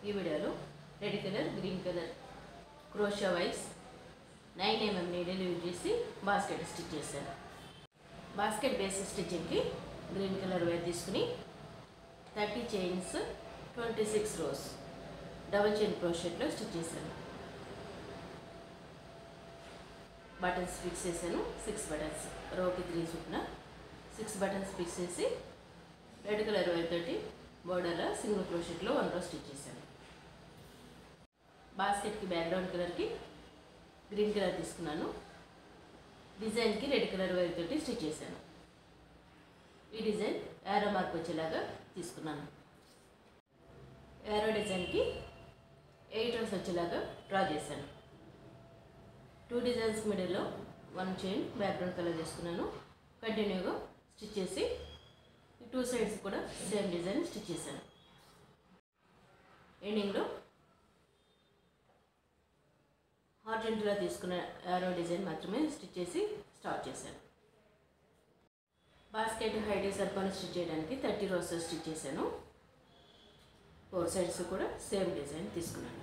ఈ వీడియోలో red colour green colour crochet వైస్ నైన్ ఎంఎం నీడలు యూజ్ చేసి బాస్కెట్ స్టిచ్ చేశాను బాస్కెట్ బేస్ స్టిచ్చింగ్కి గ్రీన్ కలర్ వేర్ తీసుకుని thirty chains twenty six rows double chain క్రోషెట్లో స్టిచ్ చేశాను బటన్స్ ఫిక్స్ చేశాను సిక్స్ బటన్స్ రోకి త్రీ చొప్పున సిక్స్ బటన్స్ ఫిక్స్ చేసి రెడ్ కలర్ వైర్ తోటి బోర్డర్లో సింగిల్ క్రోషెట్లో వన్ రో స్టిచ్ చేశాను బాస్కెట్కి బ్యాక్గ్రౌండ్ కలర్కి గ్రీన్ కలర్ తీసుకున్నాను డిజైన్కి రెడ్ కలర్ వైర్ తోటి స్టిచ్ చేశాను ఈ డిజైన్ యారో మార్క్ వచ్చేలాగా తీసుకున్నాను యారో డిజైన్కి ఎయిట్ రోస్ వచ్చేలాగా డ్రా చేశాను టూ డిజైన్స్ మిడిల్లో వన్ చైన్ బ్యాక్గ్రౌండ్ కలర్ చేసుకున్నాను కంటిన్యూగా స్టిచ్ చేసి ఈ టూ సైడ్స్ కూడా సేమ్ డిజైన్ స్టిచ్ చేశాను ఎండింగ్లో హార్జెంట్గా తీసుకున్న యారో డిజైన్ మాత్రమే స్టిచ్ చేసి స్టార్ట్ చేశాను బాస్కెట్ హైట్ సర్పని స్టిచ్ చేయడానికి థర్టీ రోస్ స్టిచ్ చేశాను ఫోర్ సైడ్స్ కూడా సేమ్ డిజైన్ తీసుకున్నాను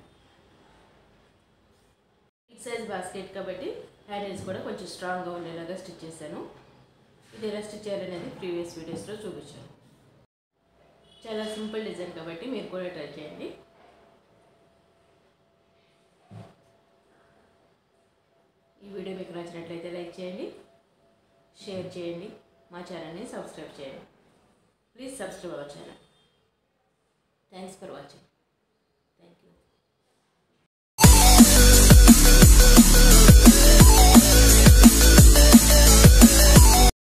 బిగ్ సైజ్ బాస్కెట్ కాబట్టి హ్యాండిల్స్ కూడా కొంచెం స్ట్రాంగ్గా ఉండేలాగా స్టిచ్ చేశాను ఇది ఎలా స్టిచ్ చేయాలనేది ప్రీవియస్ వీడియోస్లో చూపించాను చాలా సింపుల్ డిజైన్ కాబట్టి మీరు కూడా ట్రై చేయండి ఈ వీడియో మీకు నచ్చినట్లయితే లైక్ చేయండి షేర్ చేయండి మా ఛానల్ని సబ్స్క్రైబ్ చేయండి please subscribe our channel thanks for watching